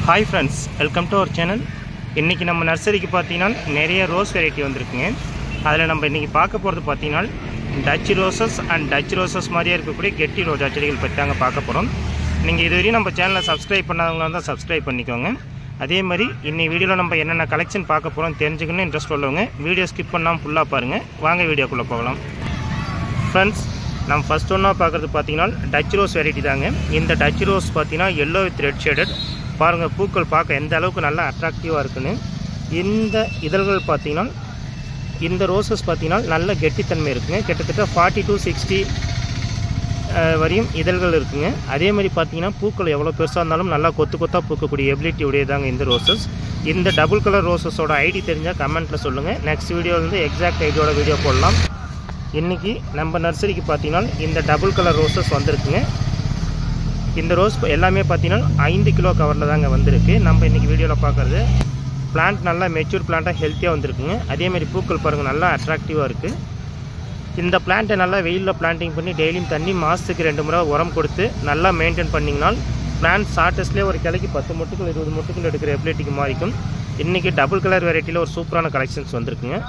hi friends welcome to our channel இன்றைக்கி நம்ம நர்சரிக்கு பார்த்தீங்கன்னா நிறைய ரோஸ் வெரைட்டி வந்திருக்குங்க அதில் நம்ம இன்றைக்கி பார்க்க போகிறது பார்த்தீங்கன்னா Dutch roses and Dutch roses மாதிரியே இருக்கக்கூடிய கெட்டி ரோஜா செடிகள் பற்றி தாங்க பார்க்க போகிறோம் நீங்கள் இதுவரையும் நம்ம சேனலை சப்ஸ்கிரைப் பண்ணாதவங்களாக தான் சப்ஸ்கிரைப் பண்ணிக்கோங்க அதே மாதிரி இன்னைக்கு வீடியோவில் நம்ம என்னென்ன கலெக்ஷன் பார்க்க போகிறோம் தெரிஞ்சுக்கணும்னு இன்ட்ரெஸ்ட் உள்ளவங்க வீடியோ ஸ்கிப் பண்ணாமல் ஃபுல்லாக பாருங்கள் வாங்க வீடியோக்குள்ளே போகலாம் ஃப்ரெண்ட்ஸ் நம்ம ஃபஸ்ட் ஒன்றா பார்க்குறது பார்த்தீங்கன்னா டச் ரோஸ் வெரைட்டி தாங்க இந்த டச் ரோஸ் பார்த்தீங்கன்னா எல்லோ வித் ரெட் ஷேடட் பாருங்கள் பூக்கள் பார்க்க எந்த அளவுக்கு நல்லா அட்ராக்டிவாக இருக்குன்னு இந்த இதழ்கள் பார்த்தீங்கன்னா இந்த ரோசஸ் பார்த்தீங்கன்னா நல்ல கெட்டித்தன்மை இருக்குங்க கிட்டத்தட்ட ஃபார்ட்டி டு சிக்ஸ்டி வரையும் இதழ்கள் இருக்குங்க அதே மாதிரி பார்த்தீங்கன்னா பூக்கள் எவ்வளோ பெருசாக இருந்தாலும் நல்லா கொத்து கொத்தாக பூக்கக்கூடிய எபிலிட்டி உடையதாங்க இந்த ரோசஸ் இந்த டபுள் கலர் ரோசஸோட ஐடி தெரிஞ்சால் கமெண்ட்டில் சொல்லுங்கள் நெக்ஸ்ட் வீடியோவில் வந்து எக்ஸாக்ட் ஐடியோட வீடியோ போடலாம் இன்றைக்கி நம்ம நர்சரிக்கு பார்த்தீங்கன்னா இந்த டபுள் கலர் ரோசஸ் வந்திருக்குங்க இந்த ரோஸ் எல்லாமே பார்த்தீங்கன்னா ஐந்து கிலோ கவரில் தாங்க வந்திருக்கு நம்ம இன்றைக்கி வீடியோவில் பார்க்குறது பிளான்ட் நல்லா மெச்சூர் பிளான்ட்டாக ஹெல்த்தியாக வந்திருக்குங்க அதேமாதிரி பூக்கள் பாருங்கள் நல்லா அட்ராக்டிவாக இருக்குது இந்த பிளான்ட்டை நல்லா வெயிலில் பிளான்டிங் பண்ணி டெய்லியும் தண்ணி மாதத்துக்கு ரெண்டு முறை உரம் கொடுத்து நல்லா மெயின்டைன் பண்ணிங்கன்னா பிளான்ட் ஷார்ட்டஸ்ட்லேயே ஒரு கிளைக்கு பத்து மொட்டுக்கள் இருபது மொட்டுக்கள் எடுக்கிற எபிலிட்டிக்கு மாறிக்கும் இன்றைக்கி டபுள் கலர் வெரைட்டியில் ஒரு சூப்பரான கலெக்ஷன்ஸ் வந்திருக்குங்க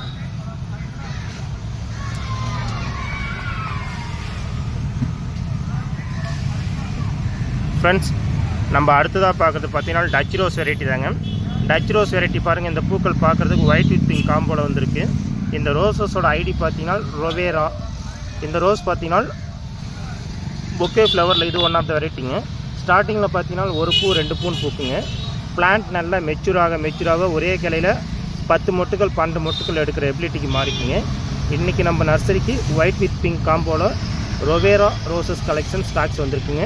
ஃப்ரெண்ட்ஸ் நம்ம அடுத்ததாக பார்க்குறது பார்த்தீங்கன்னா டச் ரோஸ் வெரைட்டி தாங்க டச் ரோஸ் வெரைட்டி பாருங்கள் இந்த பூக்கள் பார்க்குறதுக்கு ஒயிட் வித் பிங்க் காம்போவில் வந்திருக்கு இந்த ரோசஸோட ஐடி பார்த்தீங்கன்னா ரொவேரா இந்த ரோஸ் பார்த்தீங்கன்னா பொக்கே ஃப்ளவரில் இது ஒன் ஆஃப் த வெரைட்டிங்க ஸ்டார்டிங்கில் பார்த்தீங்கன்னா ஒரு பூ ரெண்டு பூன்னு பூக்குங்க பிளான்ட் நல்லா மெச்சூராக மெச்சூராக ஒரே கிளையில் பத்து மொட்டுகள் பன்னெண்டு மொட்டுகள் எடுக்கிற எபிலிட்டிக்கு மாறிக்குங்க இன்றைக்கி நம்ம நர்சரிக்கு ஒயிட் வித் பிங்க் காம்போவில் ரொவேரா ரோசஸ் கலெக்ஷன் ஸ்டாக்ஸ் வந்திருக்குங்க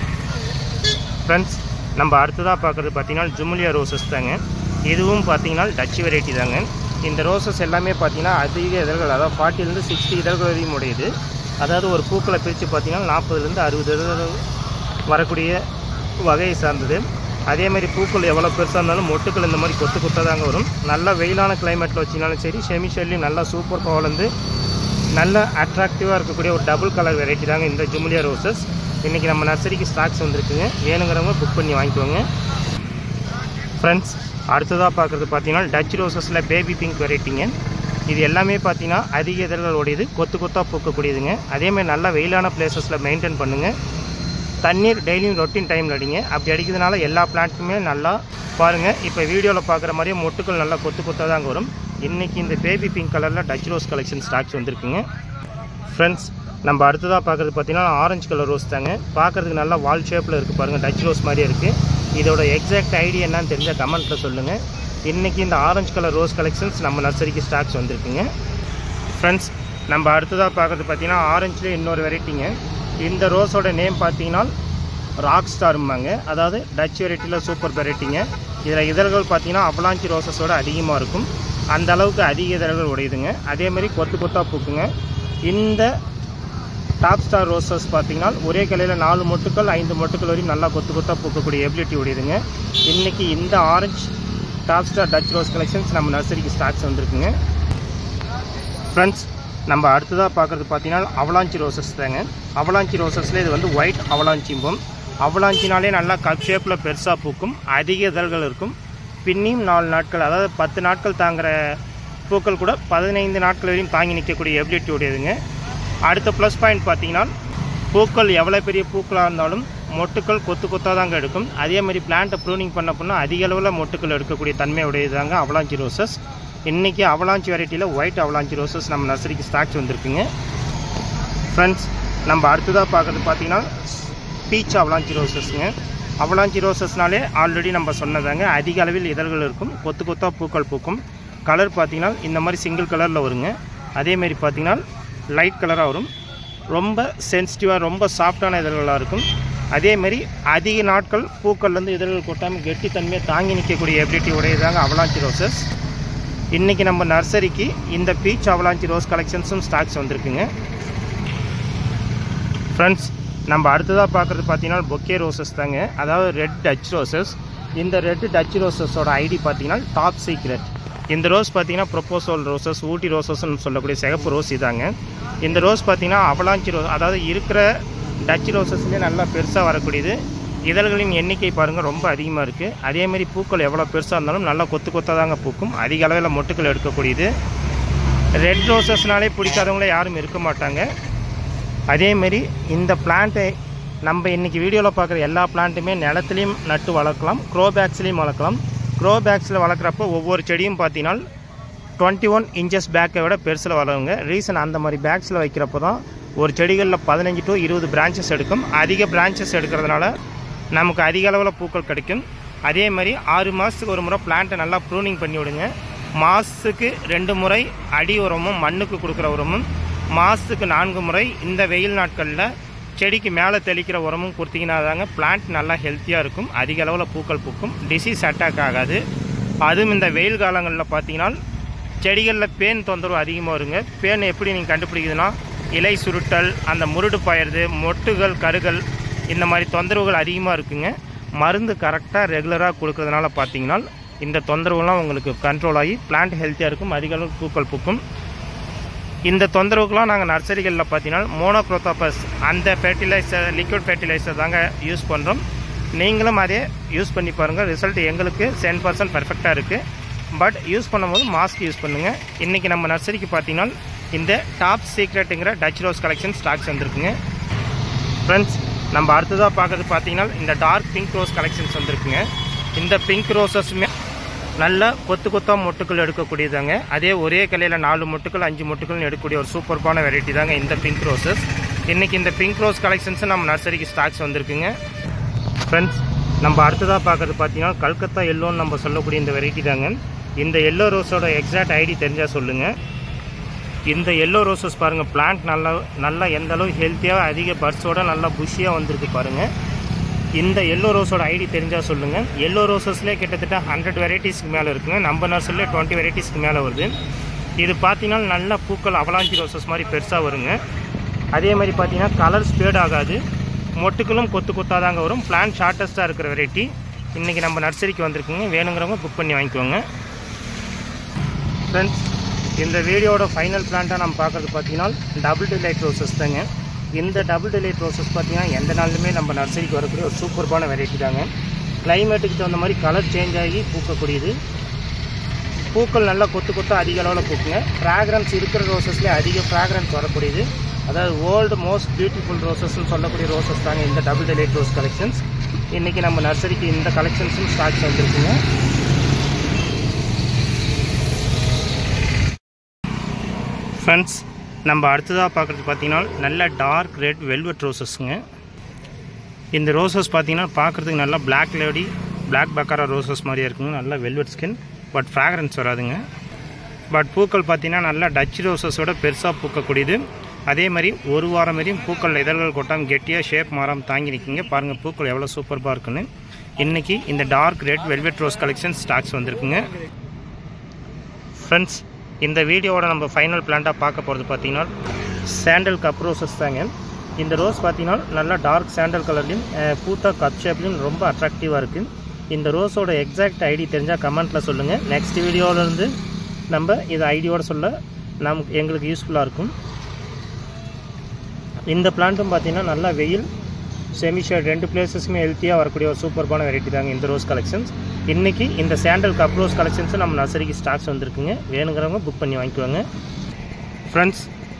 ஃப்ரெண்ட்ஸ் நம்ம அடுத்ததாக பார்க்குறது பார்த்தீங்கன்னா ஜுமுலியா ரோசஸ் தாங்க இதுவும் பார்த்தீங்கன்னா டச் வெரைட்டி தாங்க இந்த ரோசஸ் எல்லாமே பார்த்தீங்கன்னா அதிக இதழ்கள் அதாவது ஃபார்ட்டிலேருந்து சிக்ஸ்டி இதழ்கள் வரையும் உடையுது அதாவது ஒரு பூக்களை பிரித்து பார்த்தீங்கன்னா நாற்பதுலேருந்து அறுபது இதழ்கள் வரக்கூடிய வகையை சார்ந்தது அதே மாதிரி பூக்கள் எவ்வளோ பெருசாக இருந்தாலும் மொட்டுக்கள் இந்த மாதிரி கொத்து கொத்தாக தாங்க வரும் நல்ல வெயிலான கிளைமேட்டில் வச்சிங்கனாலும் சரி செமி ஷெல்லையும் நல்லா சூப்பர் வளர்ந்து நல்ல அட்ராக்டிவாக இருக்கக்கூடிய ஒரு டபுள் கலர் வெரைட்டி தாங்க இந்த ஜுமுலியா ரோசஸ் இன்றைக்கி நம்ம நர்சரிக்கு ஸ்டாக்ஸ் வந்திருக்குங்க வேணுங்கிறவங்க புக் பண்ணி வாங்கிக்கோங்க ஃப்ரெண்ட்ஸ் அடுத்ததாக பார்க்குறது பார்த்தீங்கன்னா டச் ரோசஸில் பேபி பிங்க் வெரைட்டிங்க இது எல்லாமே பார்த்தீங்கன்னா அதிக இதழ்கள் உடையது கொத்து கொத்தாக பூக்கக்கூடியதுங்க அதேமாதிரி நல்லா வெயிலான பிளேசஸில் மெயின்டைன் பண்ணுங்கள் தண்ணீர் டெய்லியும் ரொட்டீன் டைமில் அடிங்க அப்படி அடிக்கிறதுனால எல்லா பிளான்ட்டுமே நல்லா பாருங்கள் இப்போ வீடியோவில் பார்க்குற மாதிரியே மொட்டுக்கள் நல்லா கொத்து கொத்தாக தாங்க வரும் இன்றைக்கி இந்த பேபி பிங்க் கலரில் டச் ரோஸ் கலெக்ஷன் ஸ்டாக்ஸ் வந்திருக்குங்க ஃப்ரெண்ட்ஸ் நம்ம அடுத்ததாக பார்க்குறது பார்த்தீங்கன்னா ஆரஞ்சு கலர் ரோஸ் தாங்க பார்க்குறதுக்கு நல்லா வால் ஷேப்பில் இருக்குது பாருங்கள் டச் ரோஸ் மாதிரியே இருக்குது இதோட எக்ஸாக்ட் ஐடி என்னன்னு தெரிஞ்சால் கமெண்ட்டில் சொல்லுங்கள் இன்றைக்கி இந்த ஆரஞ்சு கலர் ரோஸ் கலெக்ஷன்ஸ் நம்ம நர்சரிக்கு ஸ்டாக்ஸ் வந்திருக்குங்க ஃப்ரெண்ட்ஸ் நம்ம அடுத்ததாக பார்க்குறது பார்த்தீங்கன்னா ஆரஞ்சில் இன்னொரு வெரைட்டிங்க இந்த ரோஸோட நேம் பார்த்தீங்கன்னா ராக் ஸ்டாரும்பாங்க அதாவது டச் வெரைட்டியில் சூப்பர் வெரைட்டிங்க இதில் இதழ்கள் பார்த்தீங்கன்னா அவலாஞ்சி ரோசஸோட அதிகமாக இருக்கும் அந்த அளவுக்கு அதிக இதழ்கள் உடையுதுங்க அதேமாதிரி கொத்து கொத்தாக பூக்குங்க இந்த டாப் ஸ்டார் ரோசஸ் பார்த்தீங்கன்னா ஒரே கிளையில் நாலு மொட்டுக்கள் ஐந்து மொட்டுக்கள் வரையும் நல்லா கொத்து கொத்தாக பூக்கக்கூடிய எபிலிட்டி உடையதுங்க இன்றைக்கி இந்த orange top star touch rose collections நம்ம நர்சரிக்கு ஸ்டாக்ஸ் வந்திருக்குங்க ஃப்ரெண்ட்ஸ் நம்ம அடுத்ததாக பார்க்குறது பார்த்தீங்கன்னா அவலாஞ்சி ரோசஸ் தாங்க அவலாஞ்சி ரோசஸில் இது வந்து ஒயிட் அவலாஞ்சிம்போம் அவலாஞ்சினாலே நல்லா கப் ஷேப்பில் பெருசாக பூக்கும் அதிக இதழ்கள் இருக்கும் பின்னியும் நாலு நாட்கள் அதாவது பத்து நாட்கள் தாங்குகிற பூக்கள் கூட பதினைந்து நாட்கள் வரையும் தாங்கி நிற்கக்கூடிய எபிலிட்டி உடையதுங்க அடுத்த ப்ளஸ் பாயிண்ட் பார்த்தீங்கன்னா பூக்கள் எவ்வளோ பெரிய பூக்களாக இருந்தாலும் மொட்டுக்கள் கொத்து கொத்தாக தாங்க எடுக்கும் அதே மாதிரி பிளான்ட்டை ப்ரூனிங் பண்ண பண்ணால் அதிக அளவில் மொட்டுக்கள் எடுக்கக்கூடிய தன்மை உடையதாங்க அவலாஞ்சி ரோசஸ் இன்றைக்கி அவலாஞ்சி வெரைட்டியில் ஒயிட் அவலாஞ்சி ரோசஸ் நம்ம நர்சரிக்கு ஸ்டாக்ஸ் வந்திருக்குங்க ஃப்ரெண்ட்ஸ் நம்ம அடுத்ததாக பார்க்குறது பார்த்தீங்கன்னா பீச் அவலாஞ்சி ரோசஸ்ங்க அவலாஞ்சி ரோசஸ்னாலே ஆல்ரெடி நம்ம சொன்னதாங்க அதிக அளவில் இதழ்கள் இருக்கும் கொத்து கொத்தாக பூக்கள் பூக்கும் கலர் பார்த்தீங்கன்னா இந்த மாதிரி சிங்கிள் கலரில் வருங்க அதேமாரி பார்த்தீங்கன்னா லைட் கலராக வரும் ரொம்ப சென்சிட்டிவாக ரொம்ப சாஃப்டான இதழ்களாக இருக்கும் அதேமாரி அதிக நாட்கள் பூக்கள்லேருந்து இதழ்கள் கொட்டாமல் கெட்டித்தன்மையை தாங்கி நிற்கக்கூடிய எபிலிட்டி உடையதாங்க அவலாஞ்சி ரோசஸ் இன்றைக்கி நம்ம நர்சரிக்கு இந்த பீச் அவலாஞ்சி ரோஸ் கலெக்ஷன்ஸும் ஸ்டாக்ஸ் வந்திருக்குங்க ஃப்ரெண்ட்ஸ் நம்ம அடுத்ததாக பார்க்குறது பார்த்தீங்கன்னா பொக்கே ரோசஸ் தாங்க அதாவது ரெட் டச் ரோசஸ் இந்த ரெட் டச் ரோசஸோட ஐடி பார்த்தீங்கன்னா டாப் சீக்ரெட் இந்த ரோஸ் பார்த்தீங்கன்னா ப்ரொப்போசோல் ரோசஸ் ஊட்டி ரோசஸ்ன்னு சொல்லக்கூடிய சிகப்பு ரோஸ் இதாங்க இந்த ரோஸ் பார்த்தீங்கன்னா அவலாஞ்சி ரோஸ் அதாவது இருக்கிற டச் ரோசஸ்லேயே நல்லா பெருசாக வரக்கூடியது இதழ்களின் எண்ணிக்கை பாருங்கள் ரொம்ப அதிகமாக இருக்குது அதேமாரி பூக்கள் எவ்வளோ பெருசாக இருந்தாலும் நல்லா கொத்து கொத்தாக தாங்க பூக்கும் அதிக அளவில் மொட்டுக்கள் எடுக்கக்கூடியது ரெட் ரோசஸ்னாலே பிடிக்காதவங்களே யாரும் இருக்க மாட்டாங்க அதேமாரி இந்த பிளான்ட்டை நம்ம இன்றைக்கி வீடியோவில் பார்க்குற எல்லா பிளான்ட்டுமே நிலத்துலையும் நட்டு வளர்க்கலாம் க்ரோ பேக்ஸ்லேயும் வளர்க்கலாம் க்ரோ பேக்ஸில் வளர்க்குறப்போ ஒவ்வொரு செடியும் பார்த்தீங்கன்னா டுவெண்ட்டி ஒன் இன்ச்சஸ் பேக்கை விட பெருசில் வளருங்க ரீசன் அந்த மாதிரி பேக்ஸில் வைக்கிறப்போ தான் ஒரு செடிகளில் பதினஞ்சு டு இருபது பிரான்ச்சஸ் எடுக்கும் அதிக பிரான்ச்சஸ் எடுக்கிறதுனால நமக்கு அதிக அளவில் பூக்கள் கிடைக்கும் அதே மாதிரி ஆறு மாதத்துக்கு ஒரு முறை பிளான்ட்டை நல்லா ப்ரூனிங் பண்ணி விடுங்க மாதத்துக்கு ரெண்டு முறை அடி உரமும் மண்ணுக்கு கொடுக்குற உரமும் மாதத்துக்கு நான்கு முறை இந்த வெயில் நாட்களில் செடிக்கு மேலே தெளிக்கிற உரமும் கொடுத்தீங்கன்னா தாங்க பிளான்ட் நல்லா ஹெல்த்தியாக இருக்கும் அதிக அளவில் பூக்கள் பூக்கும் டிசீஸ் அட்டாக் ஆகாது அதுவும் இந்த வெயில் காலங்களில் பார்த்தீங்கன்னா செடிகளில் பேன் தொந்தரவு அதிகமாக வருங்க பேன் எப்படி நீங்கள் கண்டுபிடிக்குதுன்னா இலை சுருட்டல் அந்த முருடு பாயிறது மொட்டுகள் கருகள் இந்த மாதிரி தொந்தரவுகள் அதிகமாக இருக்குங்க மருந்து கரெக்டாக ரெகுலராக கொடுக்கறதுனால பார்த்தீங்கன்னா இந்த தொந்தரவுலாம் உங்களுக்கு கண்ட்ரோல் ஆகி பிளான்ட் ஹெல்த்தியாக இருக்கும் அதிக அளவு பூக்கள் பூக்கும் இந்த தொந்தரவுக்கெலாம் நாங்கள் நர்சரிகளில் பார்த்தீங்கன்னா மோனோக்ரோத்தாபஸ் அந்த ஃபெர்டிலைசர் லிக்விட் ஃபெர்டிலைசர் தாங்க யூஸ் பண்ணுறோம் நீங்களும் அதே யூஸ் பண்ணி பாருங்கள் ரிசல்ட் எங்களுக்கு சென் பர்சன்ட் பர்ஃபெக்டாக இருக்குது பட் யூஸ் பண்ணும்போது மாஸ்க் யூஸ் பண்ணுங்கள் இன்றைக்கி நம்ம நர்சரிக்கு பார்த்தீங்கன்னா இந்த டாப் சீக்ரெட்டுங்கிற டச் ரோஸ் கலெக்ஷன் ஸ்டாக்ஸ் வந்திருக்குங்க ஃப்ரெண்ட்ஸ் நம்ம அடுத்ததாக பார்க்குறது பார்த்தீங்கன்னா இந்த டார்க் பிங்க் ரோஸ் கலெக்ஷன்ஸ் வந்திருக்குங்க இந்த பிங்க் ரோசஸுமே நல்ல கொத்து கொத்தா மொட்டுக்கள் எடுக்கக்கூடியதாங்க அதே ஒரே கிளையில் நாலு மொட்டுக்கள் அஞ்சு மொட்டுக்கள்னு எடுக்கக்கூடிய ஒரு சூப்பர்பான வெரைட்டி தாங்க இந்த பிங்க் ரோசஸ் இன்றைக்கி இந்த பிங்க் ரோஸ் கலெக்ஷன்ஸும் நம்ம நர்சரிக்கு ஸ்டாக்ஸ் வந்திருக்குங்க ஃப்ரெண்ட்ஸ் நம்ம அடுத்ததாக பார்க்குறது பார்த்தீங்கன்னா கல்கத்தா எல்லோன்னு நம்ம சொல்லக்கூடிய இந்த வெரைட்டி தாங்க இந்த எல்லோ ரோஸோட எக்ஸாக்ட் ஐடி தெரிஞ்சால் சொல்லுங்கள் இந்த எல்லோ ரோசஸ் பாருங்கள் பிளான்ட் நல்லா நல்லா எந்த அளவு ஹெல்த்தியாக அதிக பர்ட்ஸோட நல்லா புஷியாக வந்திருக்கு பாருங்கள் இந்த எல்லோ ரோஸோட ஐடி தெரிஞ்சால் சொல்லுங்கள் எல்லோ ரோசஸ்லேயே கிட்டத்தட்ட ஹண்ட்ரட் வெரைட்டிஸ்க்கு மேலே இருக்குங்க நம்ம நர்சரியில் டுவெண்ட்டி வெரைட்டிஸ்க்கு மேலே வருது இது பார்த்தீங்கன்னா நல்ல பூக்கள் அவலாஞ்சி ரோசஸ் மாதிரி பெருசாக வருங்க அதே மாதிரி பார்த்தீங்கன்னா கலர் ஸ்பேட் ஆகாது மொட்டுக்களும் கொத்து கொத்தாதாங்க வரும் பிளான் ஷார்ட்டஸ்ட்டாக இருக்கிற வெரைட்டி இன்றைக்கி நம்ம நர்சரிக்கு வந்திருக்குங்க வேணுங்கிறவங்க புக் பண்ணி வாங்கிக்கோங்க ஃப்ரெண்ட்ஸ் இந்த வீடியோட ஃபைனல் பிளான்ட்டாக நம்ம பார்க்குறது பார்த்தீங்கன்னா டபுள் டிலைட் ரோசஸ் தாங்க இந்த டபுள் டிலைட் ரோசஸ் பார்த்தீங்கன்னா எந்த நாளுமே நம்ம நர்சரிக்கு வரக்கூடிய ஒரு சூப்பர்பான வெரைட்டி தாங்க கிளைமேட்டுக்கு தகுந்த மாதிரி கலர் சேஞ்ச் ஆகி பூக்கக்கூடியது பூக்கள் நல்லா கொத்து கொத்து அதிக அளவில் பூக்குங்க ஃப்ராக்ரன்ஸ் இருக்கிற ரோசஸ்லேயே அதிக ஃப்ராக்ரன்ஸ் வரக்கூடியது அதாவது வேர்ல்டு மோஸ்ட் பியூட்டிஃபுல் ரோசஸ்ன்னு சொல்லக்கூடிய ரோசஸ் தாங்க இந்த டபுள் டிலைட் ரோஸ் கலெக்ஷன்ஸ் இன்றைக்கி நம்ம நர்சரிக்கு இந்த கலெக்ஷன்ஸும் ஸ்டாக்ஸ் வந்துருக்குங்க ஃப்ரெண்ட்ஸ் நம்ம அடுத்ததாக பார்க்குறது பார்த்தீங்கன்னா நல்ல டார்க் ரெட் வெல்வெட் ரோசஸ்ங்க இந்த ரோசஸ் பார்த்தீங்கன்னா பார்க்குறதுக்கு நல்லா Black lady Black baccara roses மாதிரியே இருக்குங்க நல்லா வெல்வெட் ஸ்கின் பட் ஃப்ராக்ரன்ஸ் வராதுங்க பட் பூக்கள் பார்த்தீங்கன்னா நல்லா டச் ரோசஸோட பெருசாக பூக்கக்கூடியது அதே மாதிரி ஒரு வாரம் வரையும் பூக்கள் இதழ்கள் கொட்டாமல் கெட்டியாக ஷேப் மாறாமல் தாங்கி நிற்கிங்க பாருங்கள் பூக்கள் எவ்வளோ சூப்பராக இருக்குன்னு இன்றைக்கி இந்த dark red velvet rose collection stocks வந்திருக்குங்க ஃப்ரெண்ட்ஸ் இந்த வீடியோவோட நம்ம ஃபைனல் பிளான்ட்டாக பார்க்க போகிறது பார்த்தீங்கன்னா சாண்டல் கப் ரோசஸ் தாங்க இந்த ரோஸ் பார்த்தீங்கன்னா நல்லா டார்க் சாண்டல் கலர்லையும் பூத்தா கப் ஷேப்லையும் ரொம்ப அட்ராக்டிவாக இருக்குது இந்த ரோஸோட எக்ஸாக்ட் ஐடி தெரிஞ்சால் கமெண்ட்டில் சொல்லுங்கள் நெக்ஸ்ட் வீடியோவிலேருந்து நம்ம இது ஐடியோட சொல்ல நமக்கு எங்களுக்கு யூஸ்ஃபுல்லாக இருக்கும் இந்த பிளான்ட்டும் பார்த்தீங்கன்னா நல்லா வெயில் செமி ஷேட் ரெண்டு பிளேசஸுமே ஹெல்த்தியாக வரக்கூடிய ஒரு சூப்பர்பான வெரைட்டி தாங்க இந்த ரோஸ் கலெக்ஷன்ஸ் இன்றைக்கி இந்த சாண்டல் கப் ரோஸ் கலெக்ஷன்ஸும் நம்ம நர்சரிக்கு ஸ்டாக்ஸ் வந்திருக்குங்க வேணுங்கிறவங்க புக் பண்ணி வாங்கிக்குவாங்க ஃப்ரெண்ட்ஸ்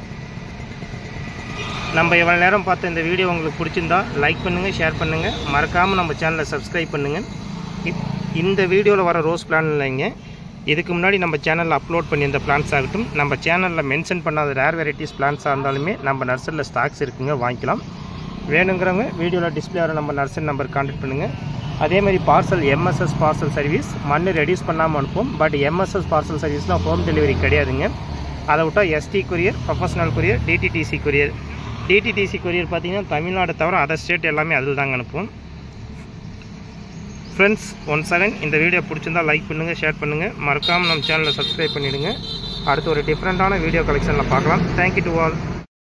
நம்ம இவ்வளோ நேரம் பார்த்த இந்த வீடியோ உங்களுக்கு பிடிச்சிருந்தா லைக் பண்ணுங்கள் ஷேர் பண்ணுங்கள் மறக்காமல் நம்ம சேனலை சப்ஸ்கிரைப் பண்ணுங்கள் இப்- இந்த வீடியோவில் வர ரோஸ் பிளான் இல்லைங்க இதுக்கு முன்னாடி நம்ம சேனலில் அப்லோட் பண்ணியிருந்த பிளான்ஸ் ஆகட்டும் நம்ம சேனலில் மென்ஷன் பண்ணாத ரேர் வெரைட்டிஸ் பிளான்ஸாக இருந்தாலுமே நம்ம நர்சரியில் ஸ்டாக்ஸ் இருக்குங்க வாங்கிக்கலாம் வேணுங்கிறவங்க வீடியோவில் டிஸ்பிளே ஆகிற நம்ம நர்சரி நம்பர் கான்டாக்ட் பண்ணுங்கள் அதே மாதிரி பார்சல் எம்எஸ்எஸ் பார்சல் சர்வீஸ் மண் ரெடியூஸ் பண்ணாமல் அனுப்புவோம் பட் எம்எஸ்எஸ் பார்சல் சர்வீஸ்லாம் ஹோம் டெலிவரி கிடையாதுங்க அதை விட்டால் ST courier professional courier DTDC courier DTDC courier பார்த்தீங்கன்னா தமிழ்நாடு தவிர அதர் ஸ்டேட் எல்லாமே அதில் தாங்க அனுப்புவோம் ஃப்ரெண்ட்ஸ் ஒன் செகண்ட் இந்த வீடியோ பிடிச்சிருந்தா லைக் பண்ணுங்கள் ஷேர் பண்ணுங்கள் மறக்காமல் நம்ம சேனலை சப்ஸ்கிரைப் பண்ணிவிடுங்க அடுத்து ஒரு டிஃப்ரெண்ட்டான வீடியோ கலெக்ஷனில் பார்க்கலாம் தேங்க்யூ டு ஆல்